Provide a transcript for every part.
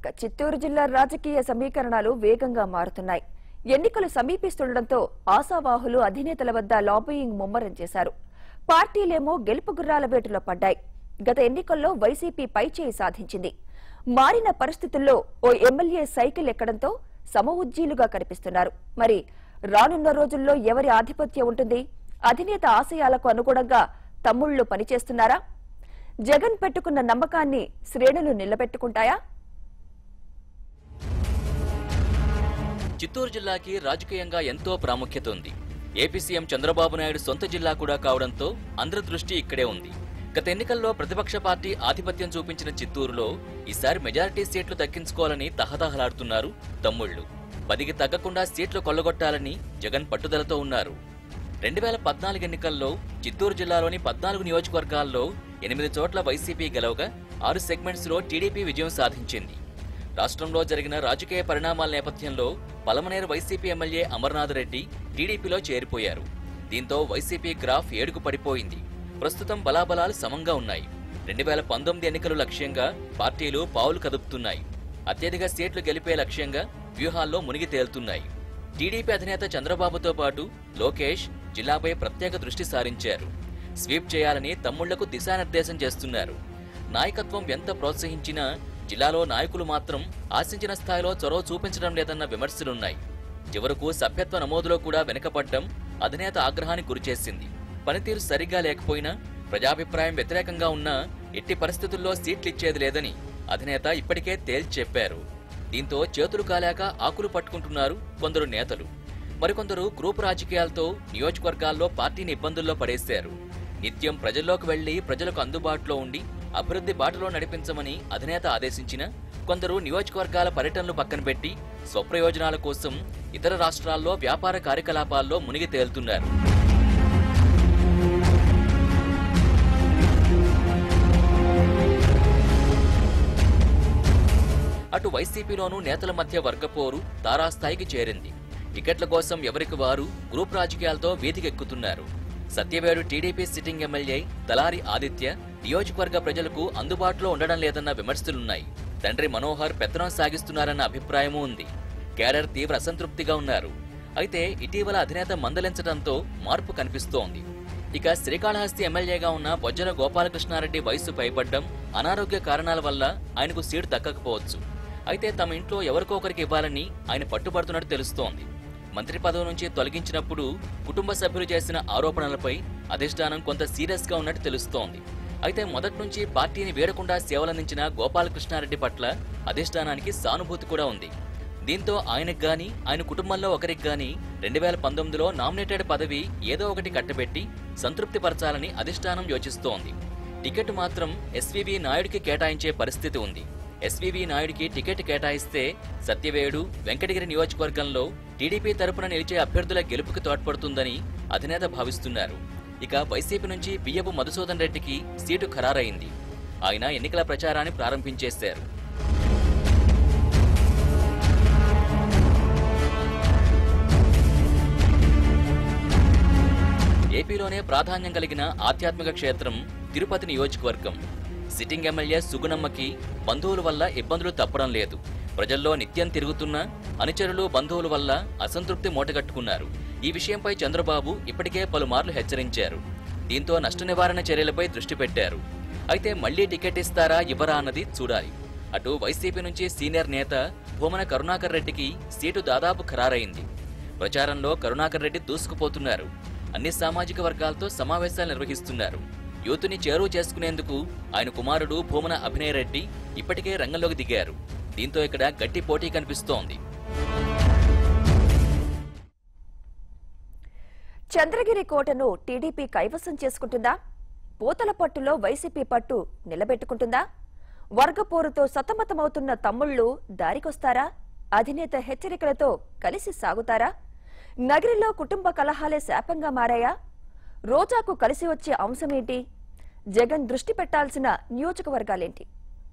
ఇక చిత్తూరు జిల్లా రాజకీయ సమీకరణాలు వేగంగా మారుతున్నాయి ఎన్నికలు సమీపిస్తుండటంతో ఆశావాహులు అధినేతల వద్ద లాబియింగ్ ముమ్మరం చేశారు పార్టీలేమో గెలుపు గుర్రాల వేటులో పడ్డాయి గత ఎన్నికల్లో వైసీపీ పైచేయి సాధించింది మారిన పరిస్థితుల్లో ఓ ఎమ్మెల్యే సైకిల్ ఎక్కడంతో సమఉజ్జీలుగా కనిపిస్తున్నారు మరి రానున్న రోజుల్లో ఎవరి ఆధిపత్యం ఉంటుంది అధినేత ఆశయాలకు అనుగుణంగా తమ్ముళ్లు పనిచేస్తున్నారా జగన్ పెట్టుకున్న నమ్మకాన్ని శ్రేణులు నిలబెట్టుకుంటాయా చిత్తూరు జిల్లాకి రాజకీయంగా ఎంతో ప్రాముఖ్యత ఉంది ఏపీ సీఎం చంద్రబాబు నాయుడు సొంత జిల్లా కూడా కావడంతో అందరి దృష్టి ఇక్కడే ఉంది గత ఎన్నికల్లో ప్రతిపక్ష పార్టీ ఆధిపత్యం చూపించిన చిత్తూరులో ఈసారి మెజారిటీ సీట్లు దక్కించుకోవాలని తహతహలాడుతున్నారు తమ్ముళ్లు పదికి తగ్గకుండా సీట్లు కొల్లగొట్టాలని జగన్ పట్టుదలతో ఉన్నారు రెండు వేల పద్నాలుగు ఎన్నికల్లో చిత్తూరు జిల్లాలోని పద్నాలుగు నియోజకవర్గాల్లో ఎనిమిది చోట్ల వైసీపీ గెలవగా ఆరు సెగ్మెంట్స్ లో టీడీపీ విజయం సాధించింది రాష్ట్రంలో జరిగిన రాజకీయ పరిణామాల నేపథ్యంలో పలమనేరు వైసీపీ ఎమ్మెల్యే అమర్నాథ్ రెడ్డి టీడీపీలో చేరిపోయారు దీంతో వైసీపీ గ్రాఫ్ ఏడుకు పడిపోయింది ప్రస్తుతం బలాబలాలు సమంగా ఉన్నాయి రెండు వేల పంతొమ్మిది ఎన్నికలు లక్ష్యంగా పార్టీలు పావులు కదుపుతున్నాయి అత్యధిక సీట్లు గెలిపే లక్ష్యంగా వ్యూహాల్లో మునిగి తేలుతున్నాయి టీడీపీ అధినేత చంద్రబాబుతో పాటు లోకేష్ జిల్లాపై ప్రత్యేక దృష్టి సారించారు స్వీప్ చేయాలని తమ్ముళ్లకు దిశానిర్దేశం చేస్తున్నారు నాయకత్వం ఎంత ప్రోత్సహించినా జిల్లాలో నాయకులు మాత్రం ఆశించిన స్థాయిలో చొరవ చూపించడం లేదన్న విమర్శలున్నాయి చివరకు సభ్యత్వ నమోదులో కూడా వెనుకపడ్డం అధినేత ఆగ్రహానికి గురిచేసింది పనితీరు సరిగ్గా లేకపోయినా ప్రజాభిప్రాయం వ్యతిరేకంగా ఉన్నా ఎట్టి పరిస్థితుల్లో సీట్లిచ్చేది లేదని అధినేత ఇప్పటికే తేల్చి చెప్పారు దీంతో చేతులు కాలాక ఆకులు పట్టుకుంటున్నారు కొందరు నేతలు మరికొందరు గ్రూప్ రాజకీయాలతో నియోజకవర్గాల్లో పార్టీని ఇబ్బందుల్లో పడేశారు నిత్యం ప్రజల్లోకి వెళ్లి ప్రజలకు అందుబాటులో ఉండి అభివృద్ధి బాటలో నడిపించమని అధినేత ఆదేశించిన కొందరు నియోజకవర్గాల పర్యటనలు పక్కన పెట్టి స్వప్రయోజనాల కోసం ఇతర రాష్ట్రాల్లో వ్యాపార కార్యకలాపాల్లో మునిగి తేలుతున్నారు అటు వైసీపీలోనూ నేతల మధ్య వర్గపోరు తారాస్థాయికి చేరింది టికెట్ల కోసం ఎవరికి వారు గ్రూప్ రాజకీయాలతో వీధికెక్కుతున్నారు Satyavedu TDP sitting MLA Thalari Aditya నియోజకవర్గ ప్రజలకు అందుబాటులో ఉండడం లేదన్న విమర్శలున్నాయి తండ్రి మనోహర్ పెత్తనం సాగిస్తున్నారన్న అభిప్రాయమూ ఉంది కేడర్ తీవ్ర అసంతృప్తిగా ఉన్నారు అయితే ఇటీవల అధినేత మందలించడంతో మార్పు కనిపిస్తోంది ఇక శ్రీకాళహస్తి ఎమ్మెల్యేగా ఉన్న బొజ్జల గోపాలకృష్ణారెడ్డి వయస్సు పైబడ్డం అనారోగ్య కారణాల వల్ల ఆయనకు సీటు దక్కకపోవచ్చు అయితే తమ ఇంట్లో ఎవరికో ఒకరికి ఇవ్వాలని ఆయన పట్టుబడుతున్నట్టు తెలుస్తోంది మంత్రి పదవి నుంచి తొలగించినప్పుడు కుటుంబ సభ్యులు చేసిన ఆరోపణలపై అధిష్టానం కొంత సీరియస్ గా ఉన్నట్టు తెలుస్తోంది అయితే మొదటి నుంచి పార్టీని వీడకుండా సేవలందించిన గోపాలకృష్ణారెడ్డి పట్ల అధిష్టానానికి సానుభూతి కూడా ఉంది దీంతో ఆయనకు గాని ఆయన కుటుంబంలో ఒకరికి గాని రెండు వేల పంతొమ్మిదిలో నామినేటెడ్ పదవి ఏదో ఒకటి కట్టబెట్టి సంతృప్తిపరచాలని అధిష్టానం యోచిస్తోంది టికెట్ మాత్రం ఎస్వీవి నాయుడికి కేటాయించే పరిస్థితి ఉంది ఎస్వీవి నాయుడికి టికెట్ కేటాయిస్తే సత్యవేడు వెంకటగిరి నియోజకవర్గంలో టీడీపీ తరపున నిలిచే అభ్యర్థుల గెలుపుకి తోడ్పడుతుందని అధినేత భావిస్తున్నారు ఇక వైసీపీ నుంచి బియ్యపు మధుసూదన్ రెడ్డికి సీటు ఖరారైంది ఆయన ఎన్నికల ప్రచారాన్ని ప్రారంభించేశారు ఏపీలోనే ప్రాధాన్యం కలిగిన ఆధ్యాత్మిక క్షేత్రం తిరుపతి నియోజకవర్గం సిట్టింగ్ ఎమ్మెల్యే సుగుణమ్మకి బంధువుల వల్ల ఇబ్బందులు తప్పడం లేదు ప్రజల్లో నిత్యం తిరుగుతున్న అనుచరులు బంధువుల వల్ల అసంతృప్తి మూటగట్టుకున్నారు ఈ విషయంపై చంద్రబాబు ఇప్పటికే పలుమార్లు హెచ్చరించారు దీంతో నష్ట నివారణ చర్యలపై దృష్టి పెట్టారు అయితే మళ్లీ టికెట్ ఇస్తారా ఇవ్వరా అన్నది చూడాలి అటు వైసీపీ నుంచి సీనియర్ నేత భూమన కరుణాకర్ రెడ్డికి సీటు దాదాపు ఖరారైంది ప్రచారంలో కరుణాకర్ రెడ్డి దూసుకుపోతున్నారు అన్ని సామాజిక వర్గాలతో సమావేశాలు నిర్వహిస్తున్నారు యూత్ని చేరువ చేసుకునేందుకు ఆయన కుమారుడు భూమన అభినయ్ రెడ్డి ఇప్పటికే రంగంలోకి దిగారు దీంతో ఇక్కడ గట్టి పోటీ కనిపిస్తోంది చంద్రగిరి కోటను టీడీపీ కైవసం చేసుకుంటుందా పూతల పట్టులో వైసీపీ పట్టు నిలబెట్టుకుంటుందా వర్గపోరుతో సతమతమవుతున్న తమ్ముళ్లు దారికొస్తారా అధినేత హెచ్చరికలతో కలిసి సాగుతారా నగరిలో కుటుంబ కలహాలే శాపంగా మారాయా రోజాకు కలిసి వచ్చే అంశమేంటి జగన్ దృష్టి పెట్టాల్సిన నియోజకవర్గాలేంటి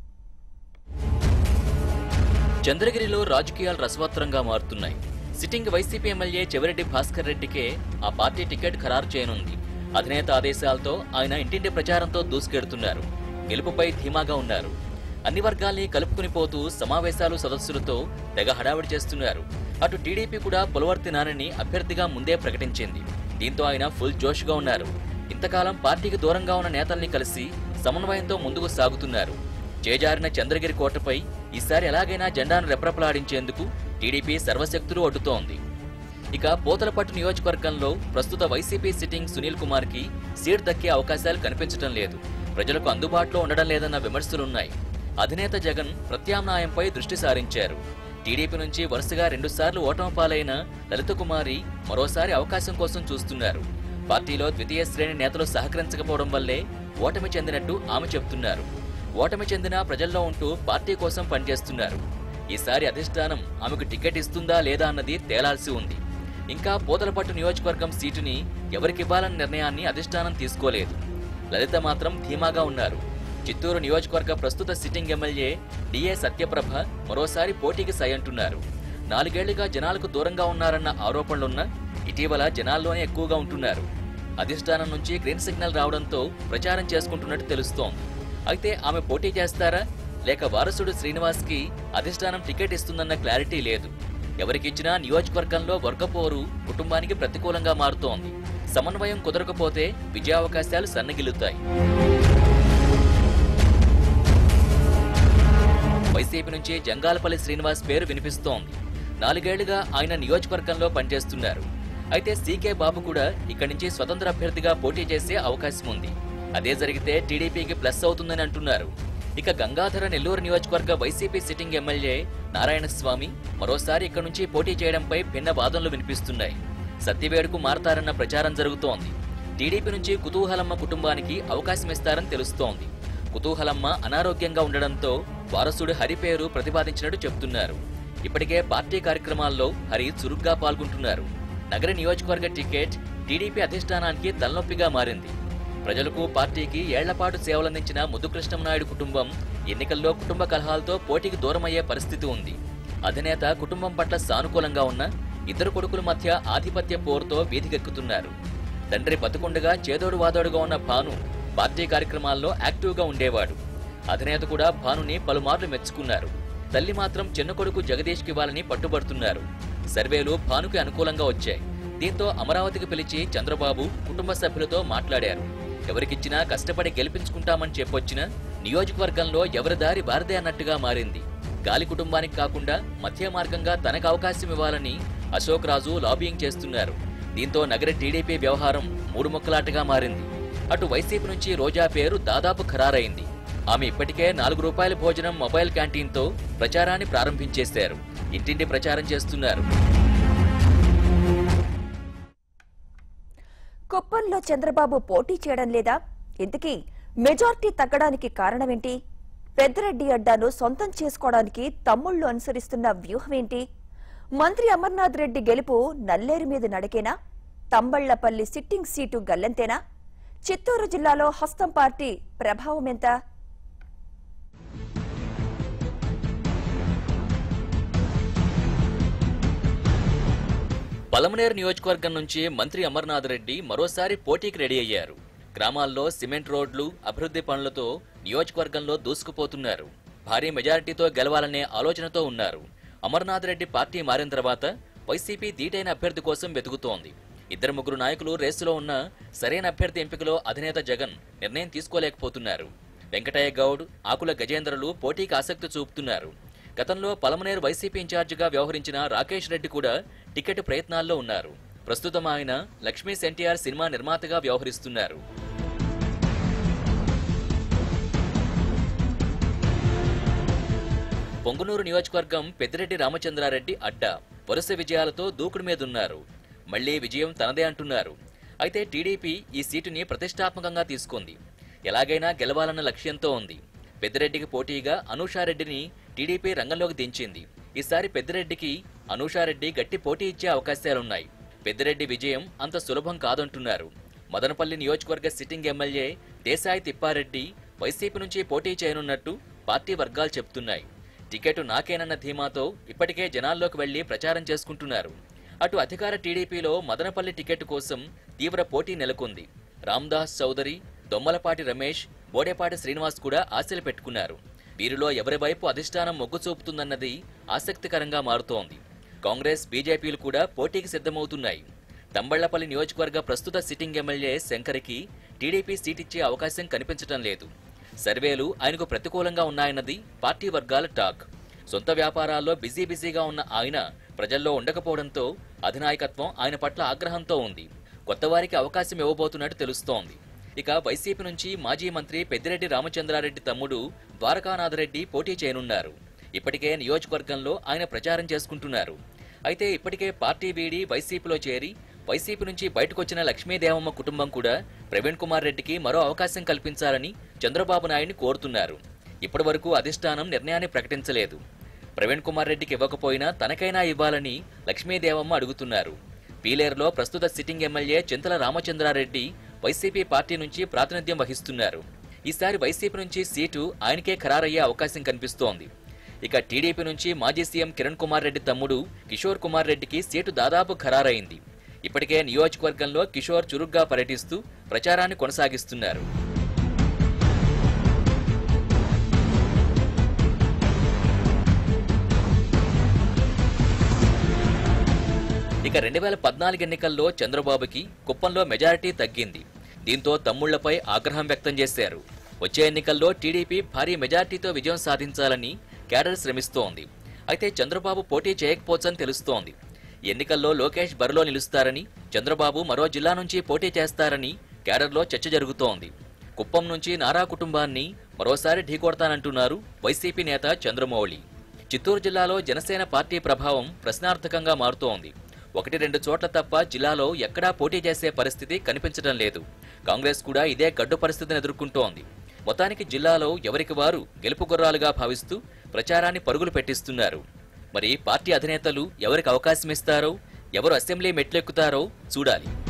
చంద్రగిరిలో రాజకీయాలు రసవత్రంగా మారుతున్నాయి sitting YCP MLA Chevireddy Bhaskar రెడ్డికే ఆ పార్టీ టికెట్ ఖరారు చేయనుంది అధినేత ఆదేశాలతో ఆయన ఇంటింటి ప్రచారంతో దూసుకెడుతున్నారు గెలుపుపై ధీమాగా ఉన్నారు అన్ని వర్గాల్ని కలుపుకుని పోతూ సమావేశాలు సదస్సులతో తెగ హడావిడి చేస్తున్నారు అటు టీడీపీ కూడా పులవర్తి నానని అభ్యర్థిగా ముందే ప్రకటించింది దీంతో ఆయన ఫుల్ జోష్గా ఉన్నారు ఇంతకాలం పార్టీకి దూరంగా ఉన్న నేతల్ని కలిసి సమన్వయంతో ముందుకు సాగుతున్నారు చేజారిన చంద్రగిరి కోటపై ఈసారి ఎలాగైనా జెండాను రెప్రపలాడించేందుకు టీడీపీ సర్వశక్తులు ఒడ్డుతోంది ఇక పోతలపట్టు నియోజకవర్గంలో ప్రస్తుత వైసీపీ సిట్టింగ్ సునీల్ కుమార్ కి సీట్ దక్కే అవకాశాలు కనిపించడం లేదు ప్రజలకు అందుబాటులో ఉండడం లేదన్న విమర్శలున్నాయి అధినేత జగన్ ప్రత్యామ్నాయంపై దృష్టి సారించారు టీడీపీ నుంచి వరుసగా రెండుసార్లు ఓటమి పాలైన లలిత కుమారి మరోసారి అవకాశం కోసం చూస్తున్నారు పార్టీలో ద్వితీయ శ్రేణి నేతలు సహకరించకపోవడం వల్లే ఓటమి చెందినట్టు ఆమె చెబుతున్నారు ఓటమి చెందిన ప్రజల్లో ఉంటూ పార్టీ కోసం పనిచేస్తున్నారు ఈసారి అధిష్టానం ఆమెకు టికెట్ ఇస్తుందా లేదా అన్నది తేలాల్సి ఉంది ఇంకా పోతలపట్టు నియోజకవర్గం సీటుని ఎవరికివ్వాలన్న నిర్ణయాన్ని అధిష్టానం తీసుకోలేదు లలిత మాత్రం ధీమాగా ఉన్నారు చిత్తూరు నియోజకవర్గ ప్రస్తుత సిట్టింగ్ ఎమ్మెల్యే డిఏ సత్యప్రభ మరోసారి పోటీకి సై అంటున్నారు నాలుగేళ్లుగా జనాలకు దూరంగా ఉన్నారన్న ఆరోపణలున్న ఇటీవల జనాల్లోనే ఎక్కువగా ఉంటున్నారు అధిష్టానం నుంచి గ్రీన్ సిగ్నల్ రావడంతో ప్రచారం చేసుకుంటున్నట్టు తెలుస్తోంది అయితే ఆమె పోటీ చేస్తారా లేక వారసుడు శ్రీనివాస్ కి అధిష్టానం టికెట్ ఇస్తుందన్న క్లారిటీ లేదు ఎవరికిచ్చినా నియోజకవర్గంలో వర్గపోరు కుటుంబానికి ప్రతికూలంగా మారుతోంది సమన్వయం కుదరకపోతే విజయావకాశాలు సన్నగిల్లుతాయి వైసీపీ నుంచి జంగాలపల్లి శ్రీనివాస్ పేరు వినిపిస్తోంది నాలుగేళ్లుగా ఆయన నియోజకవర్గంలో పనిచేస్తున్నారు అయితే సీకే బాబు కూడా ఇక్కడి నుంచి స్వతంత్ర అభ్యర్థిగా పోటీ చేసే అవకాశం ఉంది అదే జరిగితే టీడీపీకి ప్లస్ అవుతుందని అంటున్నారు ఇక గంగాధర నెల్లూరు నియోజకవర్గ వైసీపీ సిట్టింగ్ ఎమ్మెల్యే నారాయణస్వామి మరోసారి ఇక్కడి నుంచి పోటీ చేయడంపై భిన్న వాదనలు వినిపిస్తున్నాయి సత్యవేడుకు మారతారన్న ప్రచారం జరుగుతోంది టీడీపీ నుంచి కుతూహలమ్మ కుటుంబానికి అవకాశం ఇస్తారని తెలుస్తోంది కుతూహలమ్మ అనారోగ్యంగా ఉండడంతో వారసుడు హరి పేరు ప్రతిపాదించినట్టు చెబుతున్నారు ఇప్పటికే పార్టీ కార్యక్రమాల్లో హరి చురుగ్గా పాల్గొంటున్నారు నగర నియోజకవర్గ టికెట్ టీడీపీ అధిష్టానానికి తలనొప్పిగా మారింది ప్రజలకు పార్టీకి ఏళ్లపాటు సేవలందించిన ముద్దుకృష్ణంనాయుడు కుటుంబం ఎన్నికల్లో కుటుంబ కలహాలతో పోటీకి దూరమయ్యే పరిస్థితి ఉంది అధినేత కుటుంబం పట్ల సానుకూలంగా ఉన్న ఇద్దరు కొడుకుల మధ్య ఆధిపత్య పోరుతో వీధికెక్కుతున్నారు తండ్రి బతుకుండగా చేదోడు వాదోడుగా ఉన్న భాను పార్టీ కార్యక్రమాల్లో యాక్టివ్గా ఉండేవాడు అధినేత కూడా భానుని పలుమార్లు మెచ్చుకున్నారు తల్లి మాత్రం చిన్న కొడుకు జగదీష్కి ఇవ్వాలని పట్టుబడుతున్నారు సర్వేలు భానుకి అనుకూలంగా వచ్చాయి దీంతో అమరావతికి పిలిచి చంద్రబాబు కుటుంబ సభ్యులతో మాట్లాడారు ఎవరికిచ్చినా కష్టపడి గెలిపించుకుంటామని చెప్పొచ్చిన నియోజకవర్గంలో ఎవరి దారి వారిదే అన్నట్టుగా మారింది గాలి కుటుంబానికి కాకుండా మధ్య మార్గంగా తనకు అవకాశం ఇవ్వాలని అశోక్ రాజు లాబియింగ్ చేస్తున్నారు దీంతో నగర టీడీపీ వ్యవహారం మూడు ముక్కలాటగా మారింది అటు వైసీపీ నుంచి రోజా పేరు దాదాపు ఖరారైంది ఆమె ఇప్పటికే నాలుగు రూపాయల భోజనం మొబైల్ క్యాంటీన్తో ప్రచారాన్ని ప్రారంభించేశారు ఇంటింటి ప్రచారం చేస్తున్నారు కుప్పంలో చంద్రబాబు పోటీ చేయడం లేదా ఇంతకీ మెజార్టీ తగ్గడానికి కారణమేంటి పెద్దిరెడ్డి అడ్డాను సొంతం చేసుకోవడానికి తమ్ముళ్లు అనుసరిస్తున్న వ్యూహమేంటి మంత్రి అమర్నాథ్ రెడ్డి గెలుపు నల్లేరు మీద నడకేనా తంబళ్లపల్లి సిట్టింగ్ సీటు గల్లంతేనా చిత్తూరు జిల్లాలో హస్తం పార్టీ ప్రభావం ఎంత పలమనేరు నియోజకవర్గం నుంచి మంత్రి అమర్నాథ్ రెడ్డి మరోసారి పోటీకి రెడీ అయ్యారు గ్రామాల్లో సిమెంట్ రోడ్లు అభివృద్ధి పనులతో నియోజకవర్గంలో దూసుకుపోతున్నారు భారీ మెజారిటీతో గెలవాలనే ఆలోచనతో ఉన్నారు అమర్నాథ్ రెడ్డి పార్టీ మారిన తర్వాత వైసీపీ దీటైన అభ్యర్థి కోసం వెతుకుతోంది ఇద్దరు ముగ్గురు నాయకులు రేసులో ఉన్న సరైన అభ్యర్థి ఎంపికలో అధినేత జగన్ నిర్ణయం తీసుకోలేకపోతున్నారు వెంకటయ్య గౌడ్ ఆకుల గజేంద్రలు పోటీకి ఆసక్తి చూపుతున్నారు గతంలో పలమనేరు వైసీపీ ఇన్ఛార్జిగా వ్యవహరించిన రాకేష్ రెడ్డి కూడా టికెట్ ప్రయత్నాల్లో ఉన్నారు ప్రస్తుతం ఆయన లక్ష్మీస్ ఎన్టీఆర్ సినిమా నిర్మాతగా వ్యవహరిస్తున్నారు పొంగునూరు నియోజకవర్గం పెద్దిరెడ్డి రామచంద్రారెడ్డి అడ్డా వరుస విజయాలతో దూకుడు మీదున్నారు మళ్లీ విజయం తనదే అంటున్నారు అయితే టీడీపీ ఈ సీటుని ప్రతిష్టాత్మకంగా తీసుకుంది ఎలాగైనా గెలవాలన్న లక్ష్యంతో ఉంది పెద్దిరెడ్డికి పోటీగా అనూషారెడ్డిని టీడీపీ రంగంలోకి దించింది ఈసారి పెద్దిరెడ్డికి అనూషారెడ్డి గట్టి పోటీ ఇచ్చే అవకాశాలున్నాయి పెద్దిరెడ్డి విజయం అంత సులభం కాదంటున్నారు మదనపల్లి నియోజకవర్గ sitting MLA Desai Thippareddy YCP నుంచి పోటీ చేయనున్నట్టు పార్టీ వర్గాలు చెప్తున్నాయి టికెట్ నాకేనన్న ధీమాతో ఇప్పటికే జనాల్లోకి వెళ్లి ప్రచారం చేసుకుంటున్నారు అటు అధికార టీడీపీలో మదనపల్లి టికెట్ కోసం తీవ్ర పోటీ నెలకొంది రామ్దాస్ చౌదరి దొమ్మలపాటి రమేష్ బోడేపాటి శ్రీనివాస్ కూడా ఆశలు పెట్టుకున్నారు వీరిలో ఎవరి వైపు అధిష్టానం మొగ్గు చూపుతుందన్నది ఆసక్తికరంగా మారుతోంది కాంగ్రెస్ బీజేపీలు కూడా పోటీకి సిద్ధమవుతున్నాయి తంబళ్లపల్లి నియోజకవర్గ ప్రస్తుత సిట్టింగ్ ఎమ్మెల్యే శంకర్కి టీడీపీ సీట్ ఇచ్చే అవకాశం కనిపించడం లేదు సర్వేలు ఆయనకు ప్రతికూలంగా ఉన్నాయన్నది పార్టీ వర్గాల టాక్ సొంత వ్యాపారాల్లో బిజీ బిజీగా ఉన్న ఆయన ప్రజల్లో ఉండకపోవడంతో అధినాయకత్వం ఆయన పట్ల ఆగ్రహంతో ఉంది కొత్తవారికి అవకాశం ఇవ్వబోతున్నట్టు తెలుస్తోంది ఇక వైసీపీ నుంచి మాజీ మంత్రి పెద్దిరెడ్డి రామచంద్రారెడ్డి తమ్ముడు ద్వారకానాథరెడ్డి పోటీ చేయనున్నారు ఇప్పటికే నియోజకవర్గంలో ఆయన ప్రచారం చేసుకుంటున్నారు అయితే ఇప్పటికే పార్టీ వీడి వైసీపీలో చేరి వైసీపీ నుంచి బయటకొచ్చిన లక్ష్మీదేవమ్మ కుటుంబం కూడా ప్రవీణ్ కుమార్ రెడ్డికి మరో అవకాశం కల్పించాలని చంద్రబాబు నాయుడిని కోరుతున్నారు ఇప్పటివరకు అధిష్టానం నిర్ణయాన్ని ప్రకటించలేదు ప్రవీణ్ కుమార్ రెడ్డికి ఇవ్వకపోయినా తనకైనా ఇవ్వాలని లక్ష్మీదేవమ్మ అడుగుతున్నారు పీలేరులో ప్రస్తుత sitting MLA Chinthala Ramachandra Reddy YCP party నుంచి ప్రాతినిధ్యం వహిస్తున్నారు ఈసారి వైసీపీ నుంచి సీటు ఆయనకే ఖరారయ్యే అవకాశం కనిపిస్తోంది ఇక టీడీపీ నుంచి మాజీ సీఎం కిరణ్ కుమార్ రెడ్డి తమ్ముడు కిషోర్ కుమార్ రెడ్డికి సీటు దాదాపు ఖరారైంది ఇప్పటికే నియోజకవర్గంలో కిషోర్ చురుగ్గా పర్యటిస్తూ ప్రచారాన్ని కొనసాగిస్తున్నారు ఇక రెండు వేల పద్నాలుగు ఎన్నికల్లో చంద్రబాబుకి కుప్పంలో మెజారిటీ తగ్గింది దీంతో తమ్ముళ్లపై ఆగ్రహం వ్యక్తం చేశారు వచ్చే ఎన్నికల్లో టీడీపీ భారీ మెజారిటీతో విజయం సాధించాలని క్యాడర్ శ్రమిస్తోంది అయితే చంద్రబాబు పోటీ చేయకపోవచ్చని తెలుస్తోంది ఎన్నికల్లో లోకేష్ బరిలో నిలుస్తారని చంద్రబాబు మరో జిల్లా నుంచి పోటీ చేస్తారని క్యాడర్లో చర్చ జరుగుతోంది కుప్పం నుంచి నారా కుటుంబాన్ని మరోసారి ఢీకొడతానంటున్నారు వైసీపీ నేత చంద్రమౌళి చిత్తూరు జిల్లాలో జనసేన పార్టీ ప్రభావం ప్రశ్నార్థకంగా మారుతోంది ఒకటి రెండు చోట్ల తప్ప జిల్లాలో ఎక్కడా పోటీ చేసే పరిస్థితి కనిపించడం లేదు కాంగ్రెస్ కూడా ఇదే గడ్డు పరిస్థితిని ఎదుర్కొంటోంది మొత్తానికి జిల్లాలో ఎవరికి వారు గెలుపు గుర్రాలుగా భావిస్తూ ప్రచారాన్ని పరుగులు పెట్టిస్తున్నారు మరి పార్టీ అధినేతలు ఎవరికి అవకాశం ఇస్తారో ఎవరు అసెంబ్లీ మెట్లెక్కుతారో చూడాలి